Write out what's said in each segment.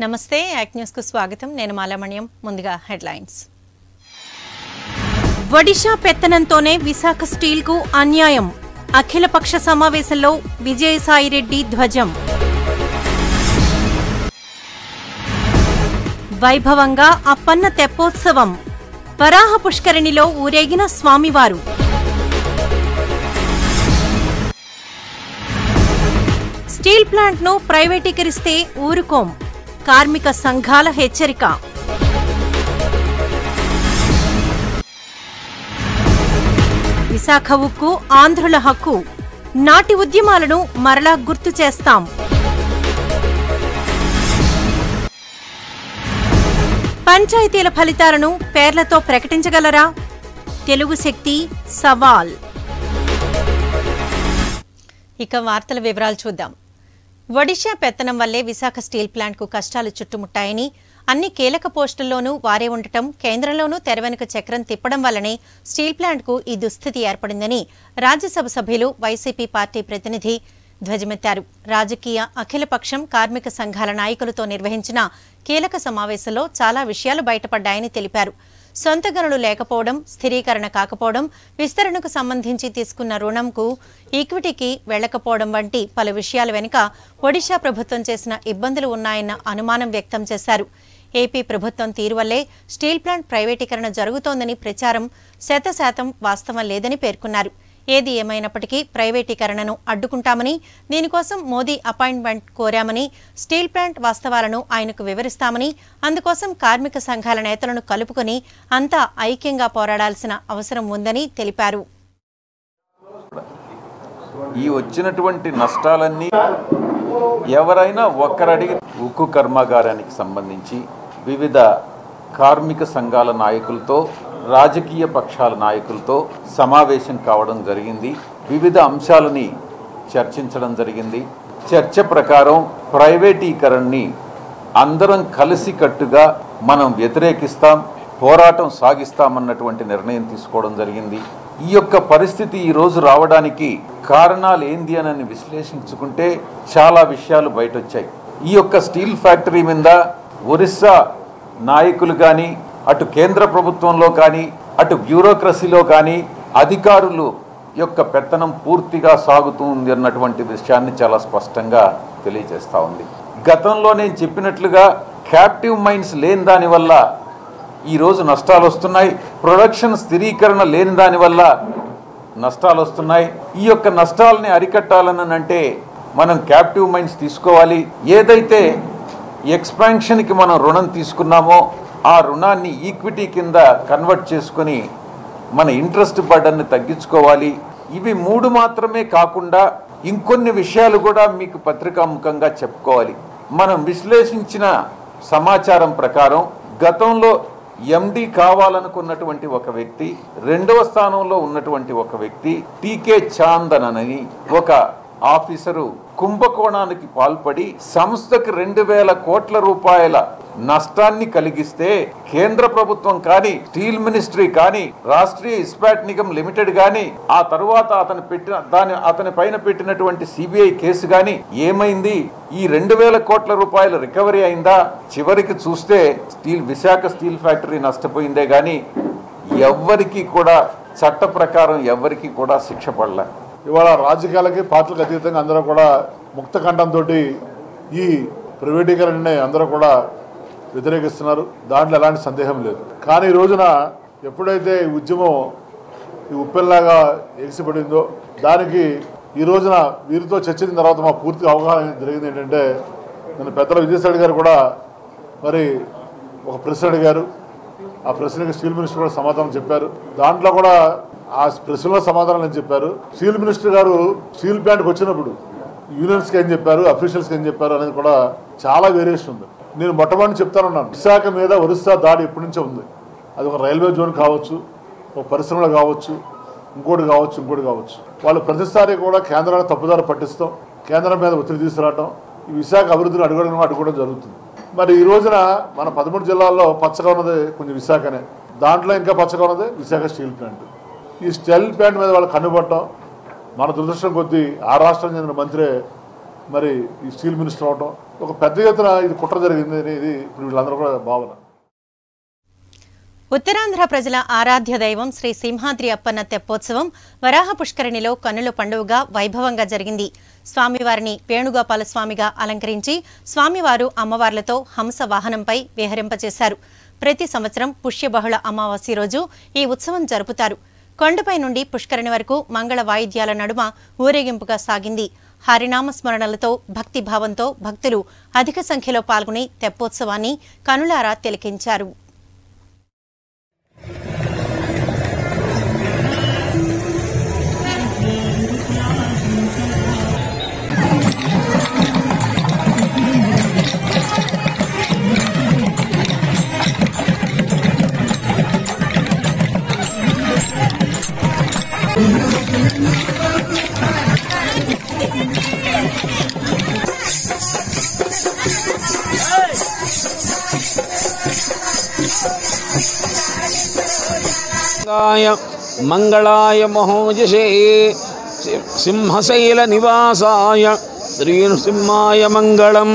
నమస్తే act news కు స్వాగతం నేను మాలామణ్యం ముందుగా హెడ్లైన్స్ ఒడిషా పెత్తనంతోనే విశాఖ స్టీల్ కు అన్యాయం అఖిలపక్ష సమావేశంలో విజయసాయిరెడ్డి ధ్వజం వైభవంగా అప్పన్న తెప్పోత్సవం వరాహ పుష్కరిణిలో ఊరేగిన స్వామివారు స్టీల్ ప్లాంట్ను ప్రైవేటీకరిస్తే ఊరుకోం కార్మిక సంఘాల హెచ్చరిక విశాఖ ఉక్కు ఆంధ్రుల హక్కు నాటి ఉద్యమాలను మరలా గుర్తు చేస్తాం పంచాయతీల ఫలితాలను పేర్లతో ప్రకటించగలరా తెలుగు శక్తి సవాల్ ఇక వార్తల వివరాలు చూద్దాం ఒడిషా పెత్తనం వల్లే విశాఖ స్టీల్ ప్లాంట్కు కష్టాలు చుట్టుముట్టాయని అన్ని కీలక పోస్టుల్లోనూ వారే ఉండటం కేంద్రంలోనూ తెరవెనుక చక్రం తిప్పడం వల్లనే స్టీల్ ప్లాంట్కు ఈ దుస్థితి ఏర్పడిందని రాజ్యసభ సభ్యులు వైసీపీ పార్టీ ప్రతినిధి ధ్వజమెత్తారు రాజకీయ అఖిలపక్షం కార్మిక సంఘాల నాయకులతో నిర్వహించిన కీలక సమావేశంలో చాలా విషయాలు బయటపడ్డాయని తెలిపారు సొంత గనులు లేకపోవడం స్థిరీకరణ కాకపోవడం విస్తరణకు సంబంధించి తీసుకున్న రుణంకు ఈక్విటీకి వెళ్లకపోవడం వంటి పలు విషయాల వెనుక ఒడిషా ప్రభుత్వం చేసిన ఇబ్బందులు ఉన్నాయన్న అనుమానం వ్యక్తం చేశారు ఏపీ ప్రభుత్వం తీరు వల్లే స్టీల్ ప్లాంట్ ప్రైవేటీకరణ జరుగుతోందని ప్రచారం శతశాతం వాస్తవం లేదని పేర్కొన్నారు ఏది ఏమైనప్పటికీ ప్రైవేటీకరణను అడ్డుకుంటామని దీనికోసం మోదీ అపాయింట్మెంట్ కోరామని స్టీల్ ప్లాంట్ వాస్తవాలను ఆయనకు వివరిస్తామని అందుకోసం కార్మిక సంఘాల నేతలను కలుపుకొని అంతా ఐక్యంగా పోరాడాల్సిన అవసరం ఉందని తెలిపారు ఈ వచ్చినటువంటి నష్టాలన్నీ ఎవరైనా ఒక్కరడిగి ఉక్కు కర్మాగారానికి సంబంధించి వివిధ కార్మిక సంఘాల నాయకులతో రాజకీయ పక్షాల నాయకులతో సమావేశం కావడం జరిగింది వివిధ అంశాలని చర్చించడం జరిగింది చర్చ ప్రకారం ప్రైవేటీకరణని అందరం కలిసికట్టుగా మనం వ్యతిరేకిస్తాం పోరాటం సాగిస్తామన్నటువంటి నిర్ణయం తీసుకోవడం జరిగింది ఈ యొక్క పరిస్థితి ఈ రోజు రావడానికి కారణాలు ఏంది అని విశ్లేషించుకుంటే చాలా విషయాలు బయటొచ్చాయి ఈ యొక్క స్టీల్ ఫ్యాక్టరీ మీద ఒరిస్సా నాయకులు కానీ అటు కేంద్ర ప్రభుత్వంలో కానీ అటు బ్యూరోక్రసీలో కానీ అధికారులు యొక్క పెత్తనం పూర్తిగా సాగుతుంది అన్నటువంటి విషయాన్ని చాలా స్పష్టంగా తెలియజేస్తా ఉంది గతంలో నేను చెప్పినట్లుగా క్యాప్టివ్ మైన్స్ లేని దానివల్ల ఈరోజు నష్టాలు వస్తున్నాయి ప్రొడక్షన్ స్థిరీకరణ లేని దానివల్ల నష్టాలు వస్తున్నాయి ఈ యొక్క నష్టాలని అరికట్టాలని అంటే మనం క్యాప్టివ్ మైన్స్ తీసుకోవాలి ఏదైతే ఎక్స్పాన్షన్కి మనం రుణం తీసుకున్నామో ఆ రుణాన్ని ఈక్విటీ కింద కన్వర్ట్ చేసుకొని మన ఇంట్రెస్ట్ బర్డన్ని తగ్గించుకోవాలి ఇవి మూడు మాత్రమే కాకుండా ఇంకొన్ని విషయాలు కూడా మీకు పత్రికాముఖంగా చెప్పుకోవాలి మనం విశ్లేషించిన సమాచారం ప్రకారం గతంలో ఎండి కావాలనుకున్నటువంటి ఒక వ్యక్తి రెండవ స్థానంలో ఉన్నటువంటి ఒక వ్యక్తి టీకే చాందన్ అని ఒక ఆఫీసరు కుంభకోణానికి పాల్పడి సంస్థకు రెండు వేల కోట్ల రూపాయల నష్టాన్ని కలిగిస్తే కేంద్ర ప్రభుత్వం కానీ స్టీల్ మినిస్ట్రీ కానీ రాష్ట్రీయ ఇస్పాట్ నిగమ్ లిమిటెడ్ కానీ ఆ తరువాత అతను పెట్టిన దాని అతని పైన పెట్టినటువంటి సిబిఐ కేసు కానీ ఏమైంది ఈ రెండు వేల కోట్ల రూపాయల రికవరీ అయిందా చివరికి చూస్తే స్టీల్ విశాఖ స్టీల్ ఫ్యాక్టరీ నష్టపోయిందే కానీ ఎవ్వరికి కూడా చట్ట ప్రకారం ఎవ్వరికి కూడా శిక్ష పడలే ఇవాళ రాజకీయాలకి పార్టీలకు అతీతంగా అందరూ కూడా ముక్త కంఠంతో ఈ ప్రైవేటీకరణని అందరూ కూడా వ్యతిరేకిస్తున్నారు దాంట్లో ఎలాంటి సందేహం లేదు కానీ ఈ రోజున ఎప్పుడైతే ఈ ఉద్యమం ఈ ఉప్పెల్లాగా ఎగిసిపడిందో దానికి ఈ రోజున వీరితో చర్చించిన తర్వాత మా పూర్తి అవగాహన జరిగింది ఏంటంటే నేను పెద్దల విజయసాయి గారు కూడా మరి ఒక ప్రశ్న అడిగారు ఆ ప్రశ్నకి స్టీల్ మినిస్టర్ కూడా సమాధానం చెప్పారు దాంట్లో కూడా ఆ ప్రశ్నలో సమాధానం అని చెప్పారు స్టీల్ మినిస్టర్ గారు స్టీల్ ప్లాంట్కి వచ్చినప్పుడు యూనియన్స్కి ఏం చెప్పారు అఫీషియల్స్కి ఏం చెప్పారు అనేది కూడా చాలా వేరియేషన్ ఉంది నేను మొట్టమొదటి చెప్తానున్నాను విశాఖ మీద ఒరిస్సా దాడి ఎప్పటి నుంచో ఉంది అది ఒక రైల్వే జోన్ కావచ్చు ఒక పరిశ్రమలు కావచ్చు ఇంకోటి కావచ్చు ఇంకోటి కావచ్చు వాళ్ళు ప్రతిసారి కూడా కేంద్రాన్ని తప్పుదారి పట్టిస్తాం కేంద్రం మీద ఒత్తిడి తీసుకురావటం ఈ విశాఖ అభివృద్ధిని అడుగడం అడ్డుకోవడం జరుగుతుంది మరి ఈ రోజున మన పదమూడు జిల్లాల్లో పచ్చగా ఉన్నది కొంచెం విశాఖనే దాంట్లో ఇంకా పచ్చగా ఉన్నది విశాఖ స్టీల్ ప్లాంట్ ఈ స్టీల్ ప్లాంట్ మీద వాళ్ళు కన్నుపడటం మన దురదృష్టం కొద్దీ ఆ రాష్ట్రం చెందిన మంత్రి మరి ఈ స్టీల్ మినిస్టర్ అవడం ఒక పెద్ద ఎత్తున ఇది కుట్ర జరిగింది అనేది ఇప్పుడు వీళ్ళందరూ కూడా భావన ఉత్తరాంధ్ర ప్రజల ఆరాధ్య దైవం శ్రీ సింహాద్రి అప్పన్న తెప్పోత్సవం వరాహ పుష్కరిణిలో కన్నుల పండుగగా వైభవంగా జరిగింది స్వామివారిని వేణుగోపాల స్వామిగా అలంకరించి స్వామివారు అమ్మవార్లతో హంస వాహనంపై విహరింపచేశారు ప్రతి సంవత్సరం పుష్యబహుళ అమావాస్య రోజు ఈ ఉత్సవం జరుపుతారు కొండపై నుండి పుష్కరిణి వరకు మంగళ వాయిద్యాల నడుమ ఊరేగింపుగా సాగింది హరినామ స్మరణలతో భక్తి భావంతో భక్తులు అధిక సంఖ్యలో పాల్గొని తెప్పోత్సవాన్ని కనులారా తిలకించారు మంగాయ మంగళాయ మహోజసే సి- సింహశైల నివాసాయ శ్రీనృసింహాయ మంగళం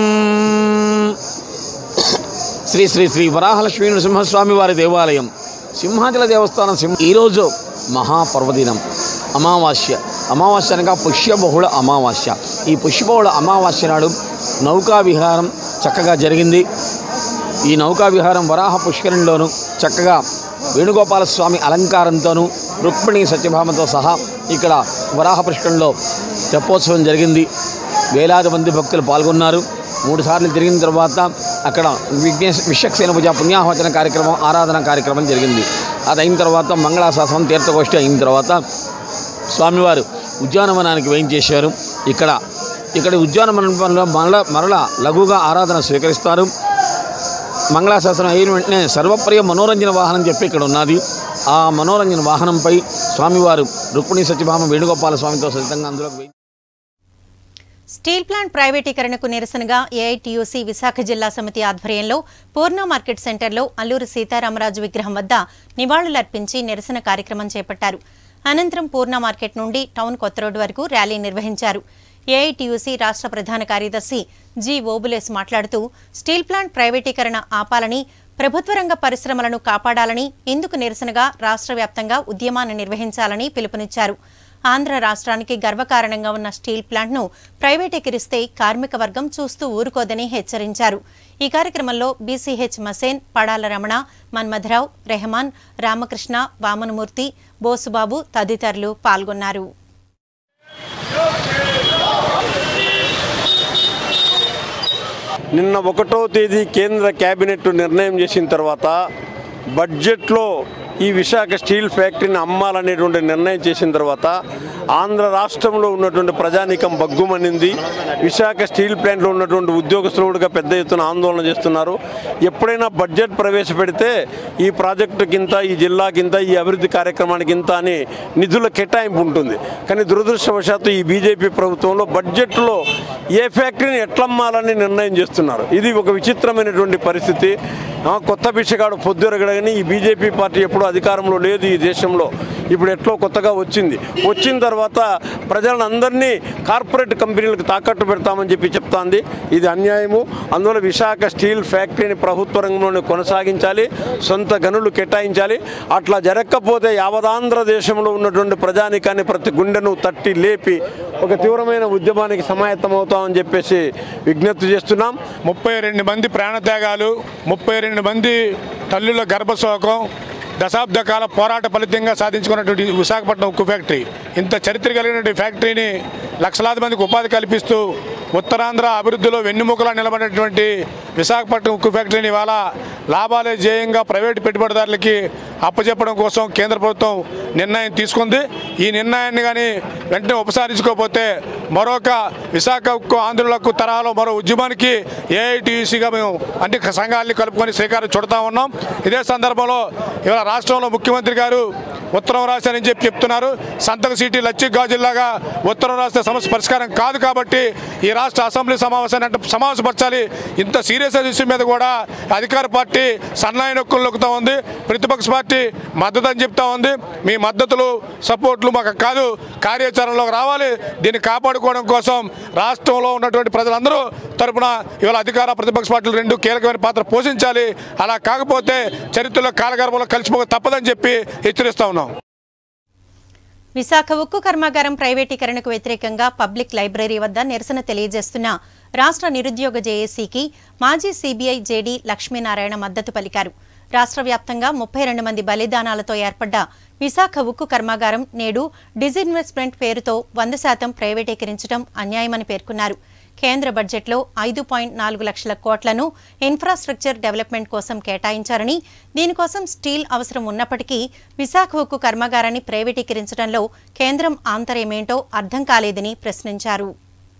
శ్రీ శ్రీ శ్రీ వరాహలక్ష్మీ నృసింహస్వామి వారి దేవాలయం సింహాచల దేవస్థానం సింహ ఈరోజు మహాపర్వదినం అమావాస్య అమావాస్య అనగా పుష్యబహుళ అమావాస్య ఈ పుష్యబహుళ అమావాస్య నాడు నౌకా విహారం చక్కగా జరిగింది ఈ నౌకా విహారం వరాహ పుష్కరంలోను చక్కగా వేణుగోపాల స్వామి అలంకారంతోనూ రుక్మిణి సత్యభామతో సహా ఇక్కడ వరాహ పుష్కరంలో తెప్పోత్సవం జరిగింది వేలాది మంది భక్తులు పాల్గొన్నారు మూడు సార్లు తిరిగిన తర్వాత అక్కడ విఘ్నేశ్ విశ్వక్సేన పూజ పుణ్యాహవచన కార్యక్రమం ఆరాధన కార్యక్రమం జరిగింది అది అయిన తర్వాత మంగళాశాసనం తీర్థగోష్ఠి అయిన తర్వాత స్వామివారు ఉద్యానవనానికి వేయించేశారు ఇక్కడ ఇక్కడ ఉద్యానవనంలో మరల మరల లఘుగా ఆరాధన స్వీకరిస్తారు మంగళాశాసనం అయిన వెంటనే సర్వప్రియ మనోరంజన వాహనం చెప్పి ఇక్కడ ఉన్నది ఆ మనోరంజన వాహనంపై స్వామివారు రుక్మిణి సత్యభామ వేణుగోపాల స్వామితో సహితంగా అందులోకి వేయి స్టీల్ ప్లాంట్ ప్రైవేటీకరణకు నిరసనగా ఏఐటీయూసీ విశాఖ జిల్లా సమితి ఆధ్వర్యంలో పూర్ణ మార్కెట్ సెంటర్లో అల్లూరి సీతారామరాజు విగ్రహం వద్ద నివాళులర్పించి నిరసన కార్యక్రమం చేపట్టారు అనంతరం పూర్ణ మార్కెట్ నుండి టౌన్ కొత్త రోడ్డు వరకు ర్యాలీ నిర్వహించారు ఏఐటీయూసీ రాష్ట్ర ప్రధాన కార్యదర్శి జి ఓబులేస్ మాట్లాడుతూ స్టీల్ ప్లాంట్ ప్రైవేటీకరణ ఆపాలని ప్రభుత్వ రంగ పరిశ్రమలను కాపాడాలని ఇందుకు నిరసనగా రాష్ట్ర వ్యాప్తంగా ఉద్యమాన్ని నిర్వహించాలని పిలుపునిచ్చారు ఆంధ్ర రాష్ట్రానికి గర్వకారణంగా ఉన్న స్టీల్ ప్లాంట్ను ప్రైవేటీకరిస్తే కార్మిక వర్గం చూస్తూ ఊరుకోదని హెచ్చరించారు ఈ కార్యక్రమంలో బీసీహెచ్ మసేన్ పడాల రమణ మన్మథరావు రెహమాన్ రామకృష్ణ వామనమూర్తి బోసుబాబు తదితరులు పాల్గొన్నారు నిన్న ఒకటో తేదీ కేంద్ర కేబినెట్ నిర్ణయం చేసిన తర్వాత బడ్జెట్లో ఈ విశాఖ స్టీల్ ఫ్యాక్టరీని అమ్మాలనేటువంటి నిర్ణయం చేసిన తర్వాత ఆంధ్ర రాష్ట్రంలో ఉన్నటువంటి ప్రజానీకం బగ్గుమనింది విశాఖ స్టీల్ ప్లాంట్లో ఉన్నటువంటి ఉద్యోగస్తులు కూడా పెద్ద ఎత్తున ఆందోళన చేస్తున్నారు ఎప్పుడైనా బడ్జెట్ ప్రవేశపెడితే ఈ ప్రాజెక్టుకింత ఈ జిల్లాకింత ఈ అభివృద్ధి కార్యక్రమానికి ఇంత అని నిధుల కేటాయింపు ఉంటుంది కానీ దురదృష్టవశాత్తు ఈ బీజేపీ ప్రభుత్వంలో బడ్జెట్లో ఏ ఫ్యాక్టరీని ఎట్లమ్మాలని నిర్ణయం చేస్తున్నారు ఇది ఒక విచిత్రమైనటువంటి పరిస్థితి ఆ, కొత్త బిచ్చగాడు పొద్దురగడని ఈ బీజేపీ పార్టీ ఎప్పుడూ అధికారంలో లేదు ఈ దేశంలో ఇప్పుడు ఎట్లో కొత్తగా వచ్చింది వచ్చిన తర్వాత ప్రజలను అందరినీ కార్పొరేట్ కంపెనీలకు తాకట్టు పెడతామని చెప్పి చెప్తాంది ఇది అన్యాయము అందువల్ల విశాఖ స్టీల్ ఫ్యాక్టరీని ప్రభుత్వ రంగంలోనే కొనసాగించాలి సొంత గనులు కేటాయించాలి అట్లా జరగకపోతే యావదాంధ్ర దేశంలో ఉన్నటువంటి ప్రజానికాన్ని ప్రతి గుండెను తట్టి లేపి ఒక తీవ్రమైన ఉద్యమానికి సమాయత్తం అవుతామని చెప్పేసి విజ్ఞప్తి చేస్తున్నాం ముప్పై రెండు మంది ప్రాణత్యాగాలు ముప్పై రెండు మంది తల్లుల గర్భశోకం దశాబ్ద కాల పోరాట ఫలితంగా సాధించుకున్నటువంటి విశాఖపట్నం ఉక్కు ఫ్యాక్టరీ ఇంత చరిత్ర కలిగినటువంటి ఫ్యాక్టరీని లక్షలాది మందికి ఉపాధి కల్పిస్తూ ఉత్తరాంధ్ర అభివృద్ధిలో వెన్నుముకలా నిలబడినటువంటి విశాఖపట్నం ఉక్కు ఫ్యాక్టరీని ఇవాళ లాభాలే జేయంగా ప్రైవేటు పెట్టుబడిదారులకి అప్పచెప్పడం కోసం కేంద్ర ప్రభుత్వం నిర్ణయం తీసుకుంది ఈ నిర్ణయాన్ని కానీ వెంటనే ఉపసంహరించుకోకపోతే మరొక విశాఖ ఉక్కు ఆంధ్రులకు తరహాలో మరో ఉద్యమానికి ఏఐటీసీగా మేము అన్ని సంఘాలని కలుపుకొని శ్రీకారం చుడతా ఉన్నాం ఇదే సందర్భంలో ఇవాళ రాష్ట్రంలో ముఖ్యమంత్రి గారు ఉత్తరం రాశారని చెప్పి చెప్తున్నారు సంతక సిటీ లచ్చి గాజుల్లాగా ఉత్తరం రాస్తే సమస్య పరిష్కారం కాదు కాబట్టి ఈ రాష్ట్ర అసెంబ్లీ సమావేశాన్ని అంటే సమావేశపరచాలి ఇంత సీరియస్ ఇష్యూ మీద కూడా అధికార పార్టీ సన్నాయి నొక్కులు నొక్కుతా ఉంది ప్రతిపక్ష పార్టీ మద్దతు అని చెప్తా ఉంది మీ మద్దతులు సపోర్ట్లు మాకు కాదు కార్యాచరణలోకి రావాలి దీన్ని కాపాడుకోవడం కోసం రాష్ట్రంలో ఉన్నటువంటి ప్రజలందరూ తరపున ఇవాళ అధికార ప్రతిపక్ష పార్టీలు రెండు కీలకమైన పాత్ర పోషించాలి అలా కాకపోతే చరిత్రలో కాలగర్భంలో కలిసిపోక తప్పదని చెప్పి హెచ్చరిస్తా ఉన్నాం విశాఖ ఉక్కు కర్మాగారం ప్రైవేటీకరణకు వ్యతిరేకంగా పబ్లిక్ లైబ్రరీ వద్ద నిరసన తెలియజేస్తున్న రాష్ట్ర నిరుద్యోగ జేఏసీకి మాజీ సీబీఐ జేడీ లక్ష్మీనారాయణ మద్దతు పలికారు రాష్ట్ర వ్యాప్తంగా ముప్పై రెండు మంది బలిదానాలతో ఏర్పడ్డ విశాఖ ఉక్కు కర్మాగారం నేడు డిజిన్వెస్ట్మెంట్ పేరుతో వంద శాతం ప్రైవేటీకరించడం అన్యాయమని పేర్కొన్నారు కేంద్ర బడ్జెట్లో ఐదు పాయింట్ నాలుగు లక్షల కోట్లను ఇన్ఫ్రాస్ట్రక్చర్ డెవలప్మెంట్ కోసం కేటాయించారని దీనికోసం స్టీల్ అవసరం ఉన్నప్పటికీ విశాఖ ఉక్కు కర్మాగారాన్ని ప్రైవేటీకరించడంలో కేంద్రం ఆంతర్యమేంటో అర్థం కాలేదని ప్రశ్నించారు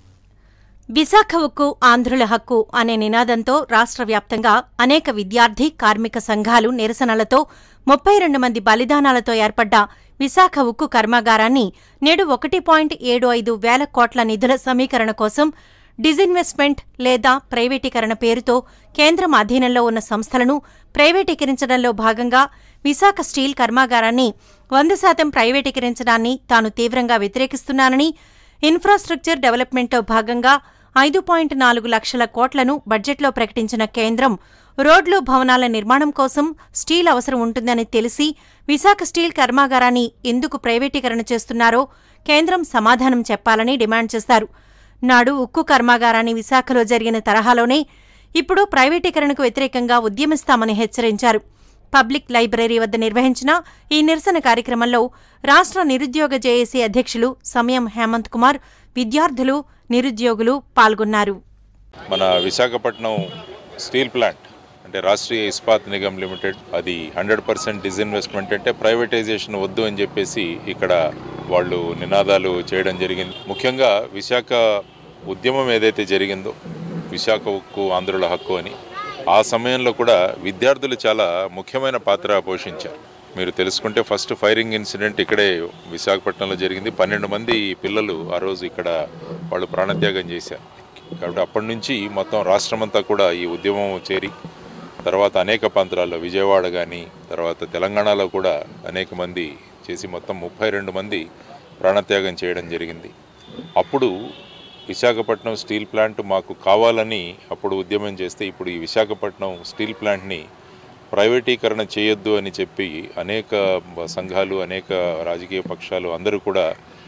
విశాఖ ఉక్కు ఆంధ్రుల హక్కు అనే నినాదంతో రాష్ట్ర వ్యాప్తంగా అనేక విద్యార్థి కార్మిక సంఘాలు నిరసనలతో ముప్పై రెండు మంది బలిదానాలతో ఏర్పడ్డ విశాఖ ఉక్కు కర్మాగారాన్ని నేడు ఒకటి పాయింట్ ఏడు ఐదు వేల కోట్ల నిధుల సమీకరణ కోసం డిజిన్వెస్ట్మెంట్ లేదా ప్రైవేటీకరణ పేరుతో కేంద్రం అధీనంలో ఉన్న సంస్థలను ప్రైవేటీకరించడంలో భాగంగా విశాఖ స్టీల్ కర్మాగారాన్ని వంద శాతం ప్రైవేటీకరించడాన్ని తాను తీవ్రంగా వ్యతిరేకిస్తున్నానని ఇన్ఫ్రాస్ట్రక్చర్ డెవలప్మెంట్లో భాగంగా ఐదు పాయింట్ నాలుగు లక్షల కోట్లను బడ్జెట్లో ప్రకటించిన కేంద్రం రోడ్లు భవనాల నిర్మాణం కోసం స్టీల్ అవసరం ఉంటుందని తెలిసి విశాఖ స్టీల్ కర్మాగారాన్ని ఎందుకు ప్రైవేటీకరణ చేస్తున్నారో కేంద్రం సమాధానం చెప్పాలని డిమాండ్ చేశారు నాడు ఉక్కు కర్మాగారాన్ని విశాఖలో జరిగిన తరహాలోనే ఇప్పుడు ప్రైవేటీకరణకు వ్యతిరేకంగా ఉద్యమిస్తామని హెచ్చరించారు పబ్లిక్ లైబ్రరీ వద్ద నిర్వహించిన ఈ నిరసన కార్యక్రమంలో రాష్ట్ర నిరుద్యోగ జేఏసీ అధ్యక్షులు సమయం హేమంత్ కుమార్ విద్యార్థులు నిరుద్యోగులు పాల్గొన్నారు మన విశాఖపట్నం స్టీల్ ప్లాంట్ అంటే రాష్ట్రీయ ఇస్పాత్ నిగమ్ లిమిటెడ్ అది హండ్రెడ్ పర్సెంట్ డిజిన్వెస్ట్మెంట్ అంటే ప్రైవేటైజేషన్ వద్దు అని చెప్పేసి ఇక్కడ వాళ్ళు నినాదాలు చేయడం జరిగింది ముఖ్యంగా విశాఖ ఉద్యమం ఏదైతే జరిగిందో విశాఖ ఉక్కు ఆంధ్రుల హక్కు అని ఆ సమయంలో కూడా విద్యార్థులు చాలా ముఖ్యమైన పాత్ర పోషించారు మీరు తెలుసుకుంటే ఫస్ట్ ఫైరింగ్ ఇన్సిడెంట్ ఇక్కడే విశాఖపట్నంలో జరిగింది పన్నెండు మంది పిల్లలు ఆ రోజు ఇక్కడ వాళ్ళు ప్రాణత్యాగం చేశారు కాబట్టి అప్పటి నుంచి మొత్తం రాష్ట్రమంతా కూడా ఈ ఉద్యమం చేరి తర్వాత అనేక ప్రాంతాల్లో విజయవాడ కానీ తర్వాత తెలంగాణలో కూడా అనేక మంది చేసి మొత్తం ముప్పై రెండు మంది ప్రాణత్యాగం చేయడం జరిగింది అప్పుడు విశాఖపట్నం స్టీల్ ప్లాంట్ మాకు కావాలని అప్పుడు ఉద్యమం చేస్తే ఇప్పుడు ఈ విశాఖపట్నం స్టీల్ ప్లాంట్ని ప్రైవేటీకరణ చేయొద్దు అని చెప్పి అనేక సంఘాలు అనేక రాజకీయ పక్షాలు అందరూ కూడా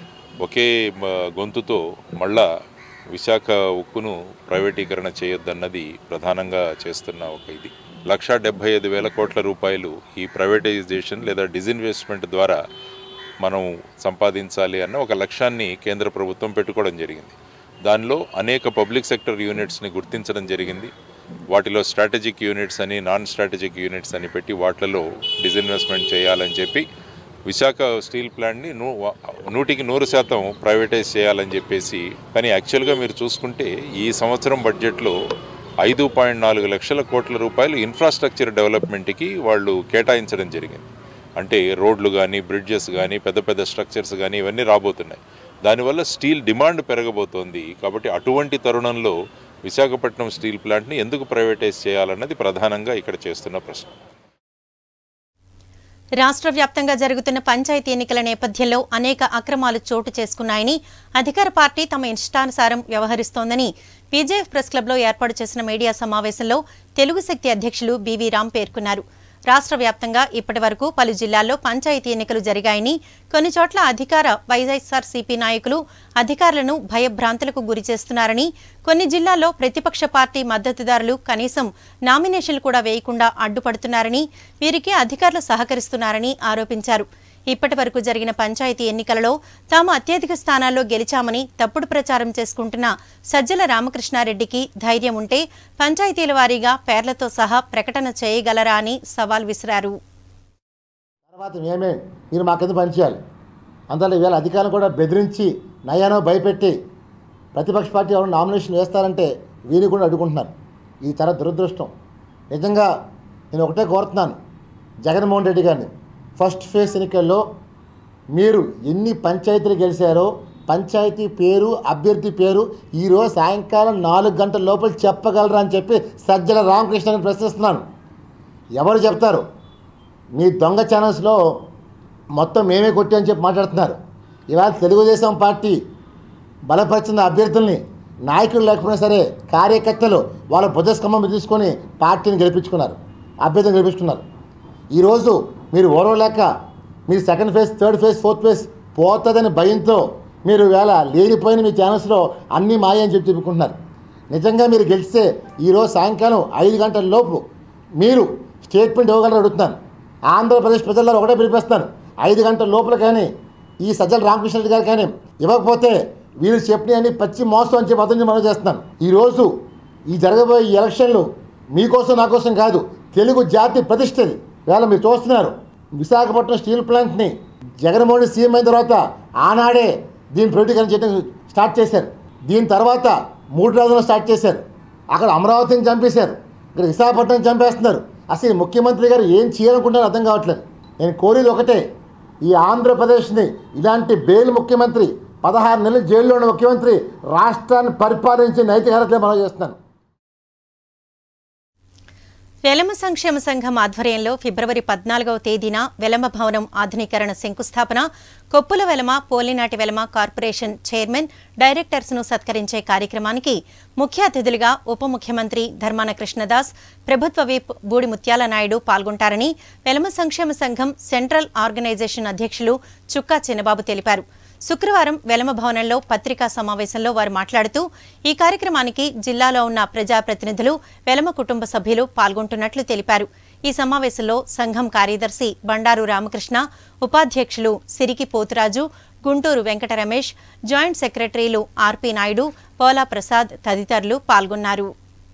ఒకే మ, గొంతుతో మళ్ళా విశాఖ ఉక్కును ప్రైవేటీకరణ చేయొద్దన్నది ప్రధానంగా చేస్తున్న ఒక ఇది లక్షా డెబ్బై ఐదు వేల కోట్ల రూపాయలు ఈ ప్రైవేటైజేషన్ లేదా డిజిన్వెస్ట్మెంట్ ద్వారా మనం సంపాదించాలి అన్న ఒక లక్ష్యాన్ని కేంద్ర ప్రభుత్వం పెట్టుకోవడం జరిగింది దానిలో అనేక పబ్లిక్ సెక్టర్ యూనిట్స్ని గుర్తించడం జరిగింది వాటిలో స్ట్రాటజిక్ యూనిట్స్ అని నాన్ స్ట్రాటజిక్ యూనిట్స్ అని పెట్టి వాటిలలో డిజిన్వెస్ట్మెంట్ చేయాలని చెప్పి విశాఖ స్టీల్ ప్లాంట్ని నూ నూటికి నూరు శాతం ప్రైవేటైజ్ చేయాలని చెప్పేసి కానీ యాక్చువల్గా మీరు చూసుకుంటే ఈ సంవత్సరం బడ్జెట్లో ఐదు పాయింట్ నాలుగు లక్షల కోట్ల రూపాయలు ఇన్ఫ్రాస్ట్రక్చర్ డెవలప్మెంట్కి వాళ్ళు కేటాయించడం జరిగింది అంటే రోడ్లు కానీ బ్రిడ్జెస్ కానీ పెద్ద పెద్ద స్ట్రక్చర్స్ కానీ ఇవన్నీ రాబోతున్నాయి దానివల్ల స్టీల్ డిమాండ్ పెరగబోతోంది కాబట్టి అటువంటి తరుణంలో విశాఖపట్నం స్టీల్ ప్లాంట్ని ఎందుకు ప్రైవేటైజ్ చేయాలన్నది ప్రధానంగా ఇక్కడ చేస్తున్న ప్రశ్న రాష్ట్ర వ్యాప్తంగా జరుగుతున్న పంచాయతీ ఎన్నికల నేపథ్యంలో అనేక అక్రమాలు చోటు చేసుకున్నాయని అధికార పార్టీ తమ ఇష్టానుసారం వ్యవహరిస్తోందని బీజేఎఫ్ ప్రెస్ క్లబ్లో ఏర్పాటు చేసిన మీడియా సమావేశంలో తెలుగు శక్తి అధ్యక్షులు బీవీ రామ్ పేర్కొన్నారు రాష్ట్ర వ్యాప్తంగా ఇప్పటి వరకు పలు జిల్లాల్లో పంచాయతీ ఎన్నికలు జరిగాయని కొన్ని చోట్ల అధికార వైఎస్ఆర్సీపీ నాయకులు అధికారులను భయభ్రాంతులకు గురి చేస్తున్నారని కొన్ని జిల్లాల్లో ప్రతిపక్ష పార్టీ మద్దతుదారులు కనీసం నామినేషన్లు కూడా వేయకుండా అడ్డుపడుతున్నారని వీరికి అధికారులు సహకరిస్తున్నారని ఆరోపించారు ఇప్పటి వరకు జరిగిన పంచాయతీ ఎన్నికలలో తాము అత్యధిక స్థానాల్లో గెలిచామని తప్పుడు ప్రచారం చేసుకుంటున్న సజ్జల రామకృష్ణారెడ్డికి ధైర్యం ఉంటే పంచాయతీల వారీగా పేర్లతో సహా ప్రకటన చేయగలరా అని సవాల్ విసిరారు తర్వాత మేమే మీరు మా కింద పనిచేయాలి అందువల్ల ఈవేళ అధికారులు కూడా బెదిరించి నయానో భయపెట్టి ప్రతిపక్ష పార్టీ ఎవరు నామినేషన్ వేస్తారంటే వీరిని కూడా అడ్డుకుంటున్నారు ఇది చాలా దురదృష్టం నిజంగా నేను ఒకటే కోరుతున్నాను జగన్మోహన్ రెడ్డి గారిని ఫస్ట్ ఫేజ్ ఎన్నికల్లో మీరు ఎన్ని పంచాయతీలు గెలిచారో పంచాయతీ పేరు అభ్యర్థి పేరు ఈరోజు సాయంకాలం నాలుగు గంటల లోపల చెప్పగలరా అని చెప్పి సజ్జల రామకృష్ణని ప్రశ్నిస్తున్నాను ఎవరు చెప్తారు మీ దొంగ ఛానల్స్లో మొత్తం మేమే కొట్టి అని చెప్పి మాట్లాడుతున్నారు ఇవాళ తెలుగుదేశం పార్టీ బలపరిచిన అభ్యర్థుల్ని నాయకులు లేకపోయినా సరే కార్యకర్తలు వాళ్ళ భుజస్కంభం తీసుకొని పార్టీని గెలిపించుకున్నారు అభ్యర్థిని గెలిపించుకున్నారు ఈరోజు మీరు ఓడవలేక మీరు second phase third phase fourth phase పోతుందని భయంతో మీరు వేళ లేనిపోయిన మీ ఛానల్స్లో అన్నీ మాయ అని చెప్పి చెప్పుకుంటున్నారు నిజంగా మీరు గెలిస్తే ఈరోజు సాయంకాలం ఐదు గంటల లోపు మీరు స్టేట్మెంట్ ఇవ్వగలరు అడుగుతున్నాను ఆంధ్రప్రదేశ్ ప్రజల్లో ఒకటే పిలిపిస్తాను ఐదు గంటల లోపల కానీ ఈ సజ్జల రామకృష్ణ రెడ్డి గారు కానీ ఇవ్వకపోతే వీళ్ళు చెప్పినవన్నీ పచ్చి మోసం అని చెప్పి అతను మనం చేస్తున్నాను ఈరోజు ఈ జరగబోయే ఈ ఎలక్షన్లు మీకోసం నా కోసం కాదు తెలుగు జాతి ప్రతిష్టది వేళ మీరు చూస్తున్నారు విశాఖపట్నం స్టీల్ ప్లాంట్ని జగన్మోహన్ సీఎం అయిన తర్వాత ఆనాడే దీని ప్రైవేటీకరణ చేయడం స్టార్ట్ చేశారు దీని తర్వాత మూడు రోజులు స్టార్ట్ చేశారు అక్కడ అమరావతిని చంపేశారు ఇక్కడ విశాఖపట్నం చంపేస్తున్నారు అసలు ఈ ముఖ్యమంత్రి గారు ఏం చేయాలనుకుంటారో అర్థం కావట్లేదు నేను కోరేది ఒకటే ఈ ఆంధ్రప్రదేశ్ని ఇలాంటి బెయిల్ ముఖ్యమంత్రి పదహారు నెలలు జైల్లో ఉన్న ముఖ్యమంత్రి రాష్ట్రాన్ని పరిపాలించే నైతిక అర్హతలే మనం చేస్తున్నాను వెలమ సంక్షేమ సంఘం ఆధ్వర్యంలో ఫిబ్రవరి పద్నాలుగవ తేదీన వెలమ భవనం ఆధునీకరణ శంకుస్థాపన Koppula Velama Polinati Velama corporation chairman directors ను సత్కరించే కార్యక్రమానికి ముఖ్య అతిథులుగా ఉప ముఖ్యమంత్రి ధర్మాన కృష్ణదాస్ ప్రభుత్వ విప్ బూడి ముత్యాల నాయుడు పాల్గొంటారని వెలమ సంక్షేమ సంఘం సెంట్రల్ ఆర్గనైజేషన్ అధ్యక్షులు చుక్కా చిన్నబాబు తెలిపారు శుక్రవారం వెలమ భవనంలో పత్రికా సమావేశంలో వారు మాట్లాడుతూ ఈ కార్యక్రమానికి జిల్లాలో ఉన్న ప్రజాప్రతినిధులు వెలమ కుటుంబ సభ్యులు పాల్గొంటున్నట్లు తెలిపారు ఈ సమావేశంలో సంఘం కార్యదర్శి బండారు రామకృష్ణ ఉపాధ్యక్షులు సిరికి పోతురాజు గుంటూరు వెంకట రమేష్ జాయింట్ సెక్రటరీలు ఆర్పి నాయుడు పోలా ప్రసాద్ తదితరులు పాల్గొన్నారు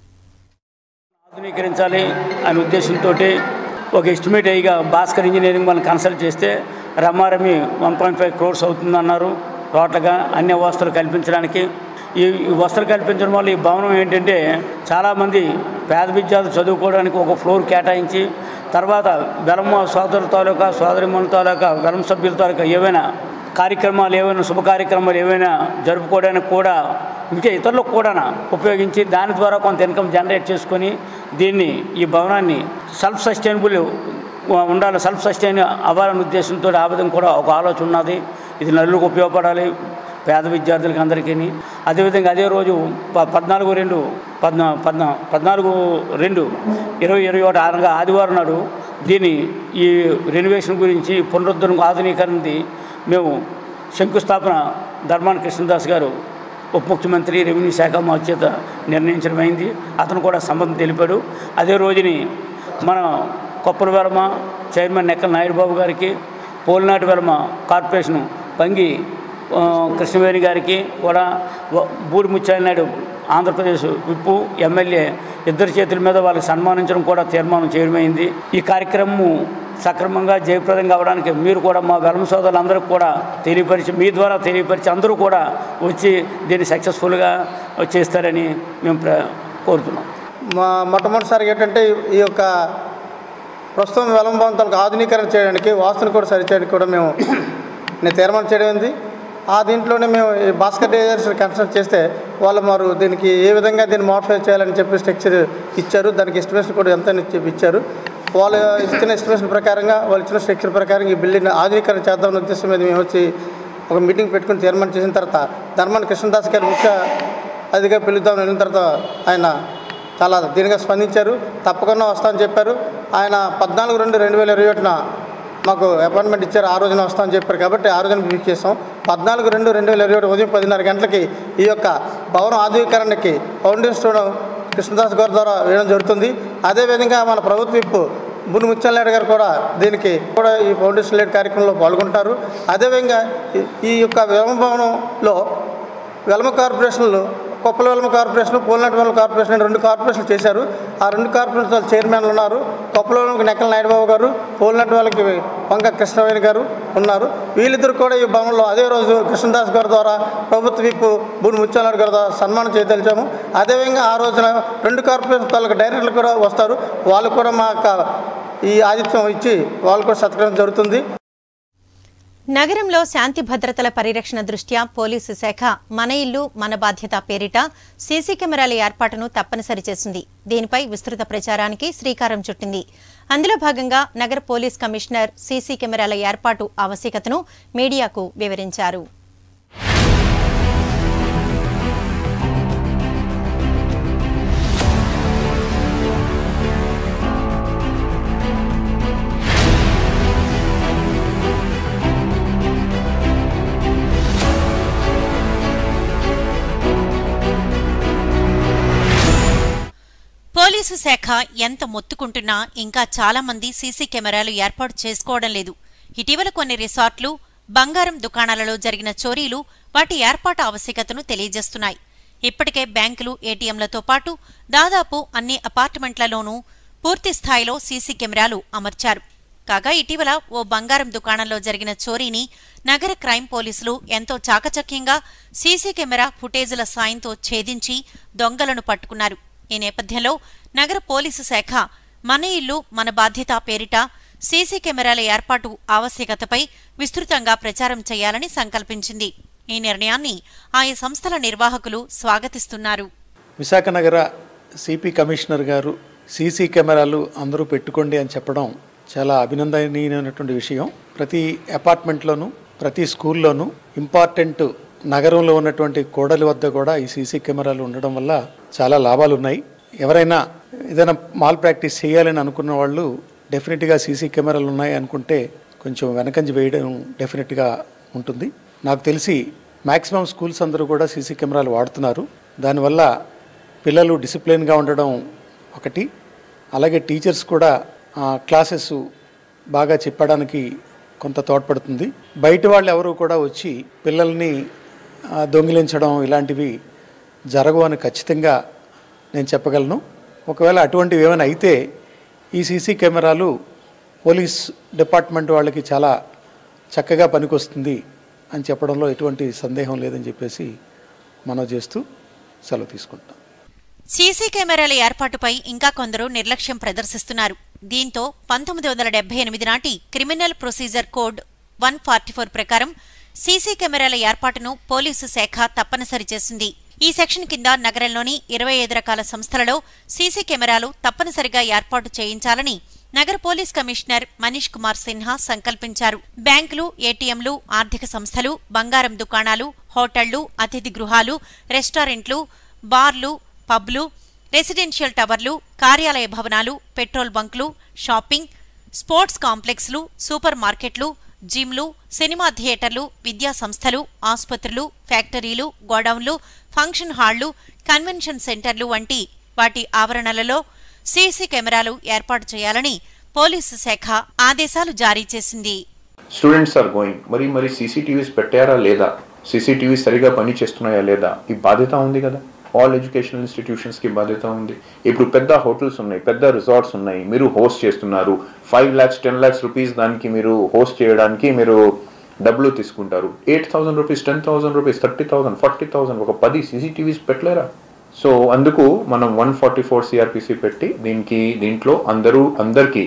ఆధునీకరించాలి అనే ఉద్దేశంతో ఒక ఎస్టిమేట్ అయ్యిగా భాస్కర్ ఇంజనీరింగ్ వాళ్ళని కన్సల్ట్ చేస్తే రమారమి వన్ పాయింట్ ఫైవ్ క్రోర్స్ అవుతుందన్నారు టోటల్గా అన్ని వసతులు కల్పించడానికి ఈ ఈ వసతులు కల్పించడం వల్ల ఈ భవనం ఏంటంటే చాలామంది పేద విద్యార్థులు చదువుకోవడానికి ఒక ఫ్లోర్ కేటాయించి తర్వాత వెలమ సోదరు తాలూకా సోదరిమణుల తాలూకా వెలమ సభ్యుల తాలూకా ఏవైనా కార్యక్రమాలు ఏవైనా శుభ కార్యక్రమాలు ఏవైనా జరుపుకోవడానికి కూడా ఇంకా ఇతరులకు కూడా ఉపయోగించి దాని ద్వారా కొంత ఇన్కమ్ జనరేట్ చేసుకొని దీన్ని ఈ భవనాన్ని సెల్ఫ్ సస్టైనబుల్ ఉండాలి సెల్ఫ్ సస్టైన్ అవ్వాలనే ఉద్దేశంతో ఆ విధంగా కూడా ఒక ఆలోచన ఉన్నది ఇది నలుగురికి ఉపయోగపడాలి పేద విద్యార్థులకి అందరికీ అదేవిధంగా అదే రోజు ప పద్నాలుగు రెండు పద్నా పద్నా పద్నాలుగు రెండు ఇరవై ఇరవై ఒకటి అనగా ఆదివారం నాడు దీని ఈ రెనోవేషన్ గురించి పునరుద్ధరణ ఆధునీకరణది మేము శంకుస్థాపన ధర్మాన కృష్ణదాస్ గారు ఉప ముఖ్యమంత్రి రెవెన్యూ శాఖ మా చేత నిర్ణయించడమైంది అతను కూడా సంబంధం తెలిపాడు అదే రోజుని మన కొప్పల వెలమ చైర్మన్ నెక్కల నాయుడు బాబు గారికి పోలినాటి వెలమ కార్పొరేషన్ పంగి ఆ, కృష్ణవేణి గారికి కూడా వ- బూడి ముత్యాల నాయుడు ఆంధ్రప్రదేశ్ విప్పు ఎమ్మెల్యే ఇద్దరి చేతుల మీద వాళ్ళకి సన్మానించడం కూడా తీర్మానం చేయడమైంది ఈ కార్యక్రమం సక్రమంగా జయప్రదంగా అవడానికి మీరు కూడా మా వెలమ సోదరులందరికీ కూడా తెలియపరిచి మీ ద్వారా తెలియపరిచి అందరూ కూడా వచ్చి దీన్ని సక్సెస్ఫుల్గా చేస్తారని మేము ప్ర కోరుతున్నాం మా మొట్టమొదటిసారి ఏంటంటే ఈ యొక్క ప్రస్తుతం విలంబంతాలకు ఆధునీకరణ చేయడానికి వాస్తుని కూడా సరిచేయడానికి కూడా మేము నేను తీర్మానం చేయడం ఉంది ఆ దీంట్లోనే మేము ఈ భాస్కర్ డేజర్స్ కన్సల్ట్ చేస్తే వాళ్ళు మారు దీనికి ఏ విధంగా దీన్ని మోడిఫై చేయాలని చెప్పి స్ట్రక్చర్ ఇచ్చారు దానికి ఎస్టిమేషన్ కూడా ఎంత అని చెప్పి ఇచ్చారు వాళ్ళు ఇచ్చిన ఎస్టిమేషన్ ప్రకారంగా వాళ్ళు ఇచ్చిన స్ట్రక్చర్ ప్రకారం ఈ బిల్డింగ్ ఆధునీకరణ చేద్దామనే ఉద్దేశం మీద మేము వచ్చి ఒక మీటింగ్ పెట్టుకుని తీర్మానం చేసిన తర్వాత ధర్మాన కృష్ణదాస్ గారు ముఖ్య అదిగా పిలుద్దామని వెళ్ళిన తర్వాత ఆయన చాలా దీనిగా స్పందించారు తప్పకుండా వస్తామని చెప్పారు ఆయన పద్నాలుగు రెండు రెండు వేల ఇరవై ఒకటిన మాకు అపాయింట్మెంట్ ఇచ్చారు ఆ రోజున వస్తామని చెప్పారు కాబట్టి ఆ రోజున బుక్ చేసాం పద్నాలుగు రెండు రెండు వేల ఇరవై ఒకటి ఉదయం పదిన్నర గంటలకి ఈ యొక్క భవన ఆధునీకరణకి ఫౌండేషన్ స్టోన్ కృష్ణదాస్ గారి ద్వారా వేయడం జరుగుతుంది అదేవిధంగా మన ప్రభుత్వ విప్పు బుని ముత్యాలనాయుడు గారు కూడా దీనికి కూడా ఈ ఫౌండేషన్ లేట్ కార్యక్రమంలో పాల్గొంటారు అదేవిధంగా ఈ- ఈ యొక్క విలమ భవనంలో వెలమ కార్పొరేషన్లు కొప్పల వెలమ కార్పొరేషన్ పోలినాటి వెలమ కార్పొరేషన్ అని రెండు కార్పొరేషన్లు చేశారు ఆ రెండు కార్పొరేషన్ వాళ్ళ చైర్మన్లు ఉన్నారు కొప్పల వెలమకి నెక్కల నాయుడుబాబు గారు పోలినాటి వాళ్ళకి వంక కృష్ణవేణి గారు ఉన్నారు వీళ్ళిద్దరు కూడా ఈ భవనంలో అదే రోజు కృష్ణదాస్ గారి ద్వారా ప్రభుత్వ విప్పు బూడి ముత్యాలనాయుడు గారి ద్వారా సన్మానం చేయదలిచాము అదేవిధంగా ఆ రోజున రెండు కార్పొరేషన్ తాలూకు డైరెక్టర్లు కూడా వస్తారు వాళ్ళు కూడా మా యొక్క ఈ ఆతిథ్యం ఇచ్చి వాళ్ళు కూడా సత్కరించడం జరుగుతుంది నగరంలో శాంతి భద్రతల పరిరక్షణ దృష్ట్యా పోలీసు శాఖ మన ఇల్లు మన బాధ్యత పేరిట సీసీ కెమెరాల ఏర్పాటును తప్పనిసరి చేసింది దీనిపై విస్తృత ప్రచారానికి శ్రీకారం చుట్టింది అందులో భాగంగా నగర పోలీస్ కమిషనర్ సీసీ కెమెరాల ఏర్పాటు ఆవశ్యకతను మీడియాకు వివరించారు పోలీసు శాఖ ఎంత మొత్తుకుంటున్నా ఇంకా చాలా మంది సీసీ కెమెరాలు ఏర్పాటు చేసుకోవడం లేదు ఇటీవల కొన్ని రిసార్ట్లు బంగారం దుకాణాలలో జరిగిన చోరీలు వాటి ఏర్పాటు ఆవశ్యకతను తెలియజేస్తున్నాయి ఇప్పటికే బ్యాంకులు ఏటీఎంలతో పాటు దాదాపు అన్ని అపార్ట్మెంట్లలోనూ పూర్తి స్థాయిలో సీసీ కెమెరాలు అమర్చారు కాగా ఇటీవల ఓ బంగారం దుకాణంలో జరిగిన చోరీని నగర క్రైమ్ పోలీసులు ఎంతో చాకచక్యంగా సీసీ కెమెరా ఫుటేజుల సాయంతో ఛేదించి దొంగలను పట్టుకున్నారు ఈ నేపథ్యంలో నగర పోలీసు శాఖ మన ఇల్లు మన బాధ్యత పేరిట సీసీ కెమెరాల ఏర్పాటు ఆవశ్యకతపై విస్తృతంగా ప్రచారం చేయాలని సంకల్పించింది ఈ నిర్ణయాన్ని ఆయా సంస్థల నిర్వాహకులు స్వాగతిస్తున్నారు విశాఖ నగర సిపి కమిషనర్ గారు సీసీ కెమెరాలు అందరూ పెట్టుకోండి అని చెప్పడం చాలా అభినందనీయమైనటువంటి విషయం ప్రతి అపార్ట్మెంట్లోనూ ప్రతి స్కూల్లోనూ ఇంపార్టెంట్ నగరంలో ఉన్నటువంటి కోడలి వద్ద కూడా ఈ సీసీ కెమెరాలు ఉండడం వల్ల చాలా లాభాలు ఉన్నాయి ఎవరైనా ఏదైనా మాల్ ప్రాక్టీస్ చేయాలని అనుకున్న వాళ్ళు డెఫినెట్గా సీసీ కెమెరాలు ఉన్నాయి అనుకుంటే కొంచెం వెనకంజి వేయడం డెఫినెట్గా ఉంటుంది నాకు తెలిసి మ్యాక్సిమం స్కూల్స్ అందరూ కూడా సీసీ కెమెరాలు వాడుతున్నారు దానివల్ల పిల్లలు డిసిప్లిన్గా ఉండడం ఒకటి అలాగే టీచర్స్ కూడా క్లాసెస్ బాగా చెప్పడానికి కొంత తోడ్పడుతుంది బయట వాళ్ళు ఎవరు కూడా వచ్చి పిల్లల్ని ఆ, దొంగిలించడం ఇలాంటివి జరగవు అని ఖచ్చితంగా నేను చెప్పగలను ఒకవేళ అటువంటివి ఏమైనా అయితే ఈ సీసీ కెమెరాలు పోలీస్ డిపార్ట్మెంట్ వాళ్ళకి చాలా చక్కగా పనికొస్తుంది అని చెప్పడంలో ఎటువంటి సందేహం లేదని చెప్పేసి మనం చేస్తూ సెలవు తీసుకుంటాం సీసీ కెమెరాల ఏర్పాటుపై ఇంకా కొందరు నిర్లక్ష్యం ప్రదర్శిస్తున్నారు దీంతో పంతొమ్మిది వందల డెబ్బై ఎనిమిది నాటి criminal procedure code one forty four ప్రకారం సీసీ కెమెరాల ఏర్పాటును పోలీసు శాఖ తప్పనిసరి చేసింది ఈ సెక్షన్ కింద నగరంలోని ఇరవై ఐదు రకాల సంస్థలలో సీసీ కెమెరాలు తప్పనిసరిగా ఏర్పాటు చేయించాలని నగర పోలీస్ కమిషనర్ మనీష్ కుమార్ సిన్హా సంకల్పించారు బ్యాంకులు ఏటీఎంలు ఆర్థిక సంస్థలు బంగారం దుకాణాలు హోటళ్లు అతిథి గృహాలు రెస్టారెంట్లు బార్లు పబ్లు రెసిడెన్షియల్ టవర్లు కార్యాలయ భవనాలు పెట్రోల్ బంకులు షాపింగ్ స్పోర్ట్స్ కాంప్లెక్స్లు సూపర్ మార్కెట్లు జిమ్లు సినిమా థియేటర్లు విద్యా సంస్థలు ఆసుపత్రులు ఫ్యాక్టరీలు గోడౌన్లు ఫంక్షన్ హాళ్లు కన్వెన్షన్ సెంటర్లు వంటి వాటి ఆవరణలలో సీసీ కెమెరాలు ఏర్పాటు చేయాలని పోలీసు శాఖ ఆదేశాలు జారీ చేసింది స్టూడెంట్స్ ఆర్ గోయింగ్ మరి మరి సీసీటీవీస్ పెట్టారా లేదా సీసీటీవీ సరిగా పని చేస్తున్నాయా లేదా ఈ బాధ్యత ఉంది కదా ఆల్ ఎడ్యుకేషనల్ ఇన్స్టిట్యూషన్స్కి బాధ్యత ఉంది ఇప్పుడు పెద్ద హోటల్స్ ఉన్నాయి పెద్ద రిసార్ట్స్ ఉన్నాయి మీరు హోస్ట్ చేస్తున్నారు five lakhs ten lakhs rupees దానికి మీరు హోస్ట్ చేయడానికి మీరు డబ్బులు తీసుకుంటారు eight thousand rupees ten thousand rupees thirty thousand forty thousand ఒక పది సీసీటీవీస్ పెట్టలేరా సో అందుకు మనం వన్ ఫార్టీ ఫోర్ సిఆర్పిసి పెట్టి దీనికి దీంట్లో అందరూ అందరికీ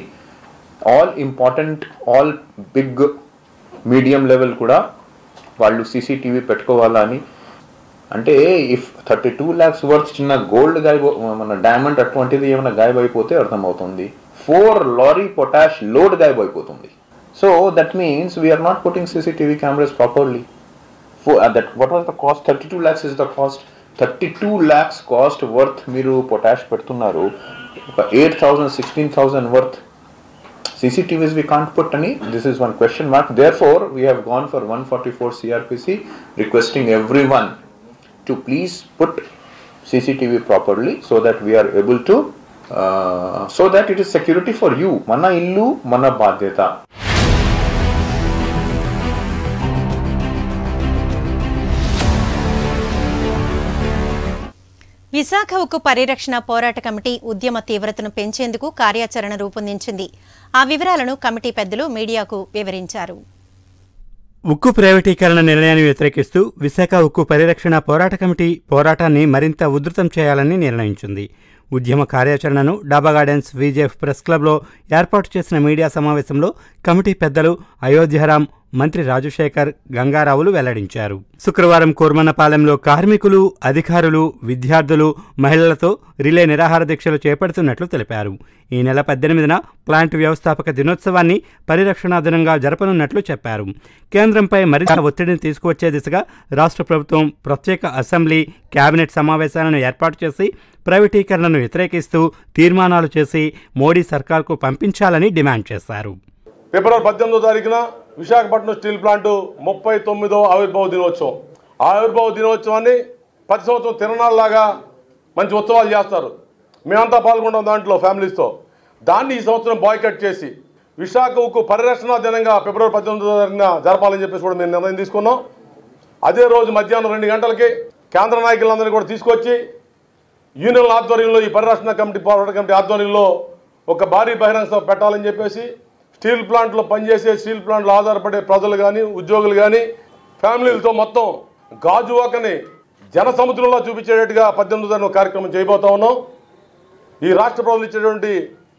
all important all big medium level కూడా వాళ్ళు సీసీటీవీ పెట్టుకోవాలా అని అంటే if thirty two lakhs worth చిన్న గోల్డ్ గాయబ మన డైమండ్ అటువంటిది ఏమైనా గాయబైపోతే అర్థమవుతుంది ఫోర్ లారీ పొటాష్ లోడ్ గాయబైపోతుంది so that means we are not putting CCTV cameras properly that what was the cost thirty two lakhs is the cost thirty two lakhs cost worth మీరు potash పెడుతున్నారు ఒక eight thousand sixteen thousand worth CCTVs we can't put any. This is one question mark. Therefore, we have gone for 144 CRPC, requesting everyone to please put CCTV properly so that we are able to, uh, so that it is security for you. Mana illu, mana badyata. Visakha ఉక్కు పరిరక్షణ పోరాట committee ఉద్యమ తీవ్రతను పెంచేందుకు కార్యాచరణ రూపొందించింది ఆ వివరాలను కమిటీ పెద్దలు మీడియాకు వివరించారు ఉక్కు ప్రైవేటీకరణ నిర్ణయాన్ని వ్యతిరేకిస్తూ విశాఖ ఉక్కు పరిరక్షణ పోరాట కమిటీ పోరాటాన్ని మరింత ఉధృతం చేయాలని నిర్ణయించింది ఉద్యమ కార్యాచరణను డాబా గార్డెన్స్ విజేఎఫ్ ప్రెస్ క్లబ్లో ఏర్పాటు చేసిన మీడియా సమావేశంలో కమిటీ పెద్దలు అయోధ్యరాం మంత్రి రాజశేఖర్ గంగారావులు వెల్లడించారు శుక్రవారం కోర్మన్నపాలెంలో కార్మికులు అధికారులు విద్యార్థులు మహిళలతో రిలే నిరాహార దీక్షలు చేపడుతున్నట్లు తెలిపారు ఈ నెల పద్దెనిమిదిన ప్లాంట్ వ్యవస్థాపక దినోత్సవాన్ని పరిరక్షణా దినంగా జరపనున్నట్లు చెప్పారు కేంద్రంపై మరింత ఒత్తిడిని తీసుకువచ్చే దిశగా రాష్ట్ర ప్రభుత్వం ప్రత్యేక అసెంబ్లీ కేబినెట్ సమావేశాలను ఏర్పాటు చేసి ప్రైవేటీకరణను వ్యతిరేకిస్తూ తీర్మానాలు చేసి మోడీ సర్కార్కు పంపించాలని డిమాండ్ చేశారు ఫిబ్రవరి పద్దెనిమిదో తారీఖున విశాఖపట్నం స్టీల్ ప్లాంట్ ముప్పై తొమ్మిదవ ఆవిర్భావ దినోత్సవం ఆ ఆవిర్భావ దినోత్సవాన్ని ప్రతి సంవత్సరం తిరణాల్లాగా మంచి ఉత్సవాలు చేస్తారు మేమంతా పాల్గొంటాం దాంట్లో ఫ్యామిలీస్తో దాన్ని ఈ సంవత్సరం బాయ్కట్ చేసి విశాఖ ఉక్కు పరిరక్షణ దినంగా ఫిబ్రవరి పద్దెనిమిదో తారీఖున జరపాలని చెప్పేసి కూడా మేము నిర్ణయం తీసుకున్నాం అదే రోజు మధ్యాహ్నం రెండు గంటలకి కేంద్ర నాయకులందరినీ కూడా తీసుకొచ్చి యూనియన్ ఆధ్వర్యంలో ఈ పరిరక్షణ కమిటీ పోరాట కమిటీ ఆధ్వర్యంలో ఒక భారీ బహిరంగ సభ పెట్టాలని చెప్పేసి స్టీల్ ప్లాంట్లో పనిచేసే స్టీల్ ప్లాంట్లో ఆధారపడే ప్రజలు కానీ ఉద్యోగులు కానీ ఫ్యామిలీలతో మొత్తం గాజువాకని జన సముద్రంలో చూపించేటట్టుగా పద్దెనిమిది తారీఖు కార్యక్రమం చేయబోతా ఉన్నాం ఈ రాష్ట్ర ప్రభుత్వం ఇచ్చేటువంటి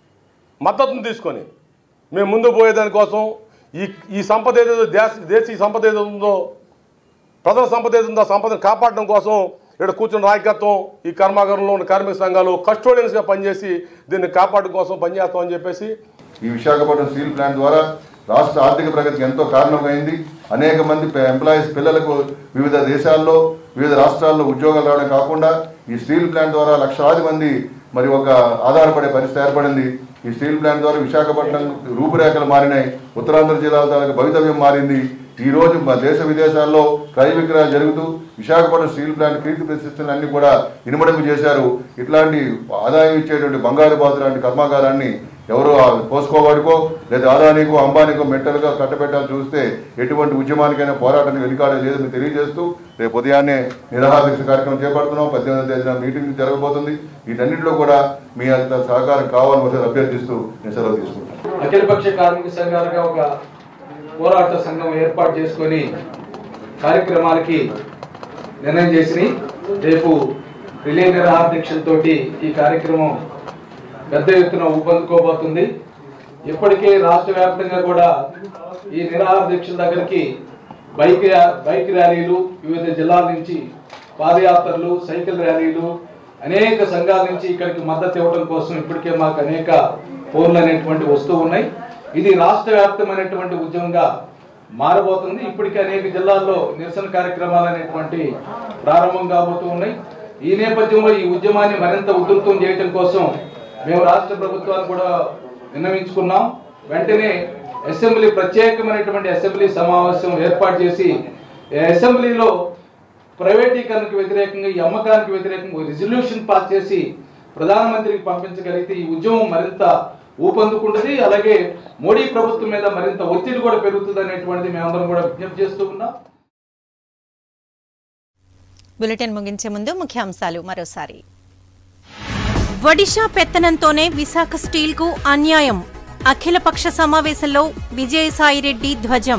మద్దతును తీసుకొని మేము ముందు పోయేదానికోసం ఈ ఈ సంపద ఏదైతే దేశ దేశీయ సంపద ఏదైతే ఉందో ప్రజల సంపద ఏదైతే ఉందో ఆ సంపదను కాపాడడం కోసం ఇక్కడ కూర్చున్న నాయకత్వం ఈ కర్మాగారంలో ఉన్న కార్మిక సంఘాలు కస్టోడియన్స్గా పనిచేసి దీన్ని కాపాడడం కోసం పనిచేస్తామని చెప్పేసి ఈ విశాఖపట్నం స్టీల్ ప్లాంట్ ద్వారా రాష్ట్ర ఆర్థిక ప్రగతికి ఎంతో కారణమైంది అనేక మంది ఎంప్లాయీస్ పిల్లలకు వివిధ దేశాల్లో వివిధ రాష్ట్రాల్లో ఉద్యోగాలు రావడం కాకుండా ఈ స్టీల్ ప్లాంట్ ద్వారా లక్షలాది మంది మరి ఒక ఆధారపడే పరిస్థితి ఏర్పడింది ఈ స్టీల్ ప్లాంట్ ద్వారా విశాఖపట్నం రూపురేఖలు మారినాయి ఉత్తరాంధ్ర జిల్లాల తాలూకు భవితవ్యం మారింది ఈ రోజు మా దేశ విదేశాల్లో క్రయ విక్రయాలు జరుగుతూ విశాఖపట్నం స్టీల్ ప్లాంట్ కీర్తి ప్రతిష్టలు అన్ని కూడా ఇనుమడింపు చేశారు ఇట్లాంటి ఆదాయం ఇచ్చేటువంటి బంగారు బాతు లాంటి కర్మాగారాన్ని ఎవరో పోసుకోవాడికో లేదా ఆదానికో అంబానికో మెట్టలుగా కట్టబెట్టాలని చూస్తే ఎటువంటి ఉద్యమానికైనా పోరాటానికి వెనుకాడే లేదని తెలియజేస్తూ రేపు ఉదయాన్నే నిరాహార దీక్ష కార్యక్రమం చేపడుతున్నాం పద్దెనిమిది తేదీన మీటింగ్ జరగబోతుంది వీటన్నిటిలో కూడా మీ అంత సహకారం కావాలని ఒకసారి అభ్యర్థిస్తూ నేను సెలవు తీసుకుంటాను అఖిలపక్ష కార్మిక సంఘాలుగా ఒక పోరాట సంఘం ఏర్పాటు చేసుకొని కార్యక్రమాలకి నిర్ణయం చేసి రేపు రిలే నిరాహార దీక్షలతోటి ఈ కార్యక్రమం పెద్ద ఎత్తున ఊపందుకోబోతుంది ఇప్పటికే రాష్ట్ర వ్యాప్తంగా కూడా ఈ నిరాహార దీక్షల దగ్గరికి బైక్ ర్యా- బైక్ ర్యాలీలు వివిధ జిల్లాల నుంచి పాదయాత్రలు సైకిల్ ర్యాలీలు అనేక సంఘాల నుంచి ఇక్కడికి మద్దతు ఇవ్వడం కోసం ఇప్పటికే మాకు అనేక ఫోన్లు అనేటువంటి వస్తూ ఉన్నాయి ఇది రాష్ట్ర వ్యాప్తమైనటువంటి ఉద్యమంగా మారబోతుంది ఇప్పటికే అనేక జిల్లాల్లో నిరసన కార్యక్రమాలు అనేటువంటి ప్రారంభం కాబోతూ ఉన్నాయి ఈ నేపథ్యంలో ఈ ఉద్యమాన్ని మరింత ఉధృతం చేయడం కోసం మేము రాష్ట్ర ప్రభుత్వాన్ని కూడా విన్నవించుకున్నాం వెంటనే అసెంబ్లీ ప్రత్యేకమైనటువంటి అసెంబ్లీ సమావేశం ఏర్పాటు చేసి ఈ అసెంబ్లీలో ప్రైవేటీకరణకు వ్యతిరేకంగా ఈ అమ్మకానికి వ్యతిరేకంగా రిజల్యూషన్ పాస్ చేసి ప్రధానమంత్రికి పంపించగలిగితే ఈ ఉద్యమం మరింత ఊపందుకుంటుంది అలాగే మోడీ ప్రభుత్వం మీద మరింత ఒత్తిడి కూడా పెరుగుతుంది అనేటువంటిది మేమందరం కూడా విజ్ఞప్తి చేస్తూ ఉన్నాం బులెటిన్ ముగించే ముందు ముఖ్యాంశాలు మరోసారి ఒడిషా పెత్తనంతోనే విశాఖ స్టీల్కు అన్యాయం అఖిలపక్ష సమావేశంలో విజయసాయిరెడ్డి ధ్వజం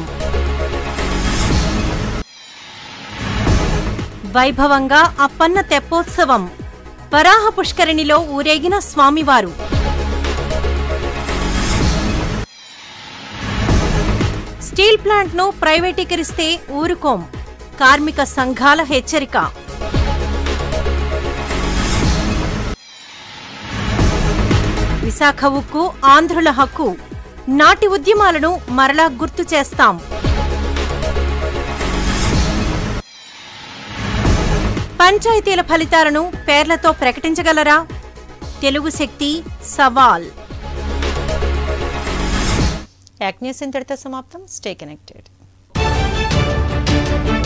వైభవంగా అప్పన్న తెప్పోత్సవం వరాహ పుష్కరిణిలో ఊరేగిన స్వామివారు స్టీల్ ప్లాంట్ను ప్రైవేటీకరిస్తే ఊరుకోం కార్మిక సంఘాల హెచ్చరిక విశాఖ ఉక్కు ఆంధ్రుల హక్కు నాటి ఉద్యమాలను మరలా గుర్తు చేస్తాం పంచాయతీల ఫలితాలను పేర్లతో ప్రకటించగలరా తెలుగు శక్తి సవాల్ యాక్ న్యూస్ ఇంతటితో సమాప్తం స్టే కనెక్టెడ్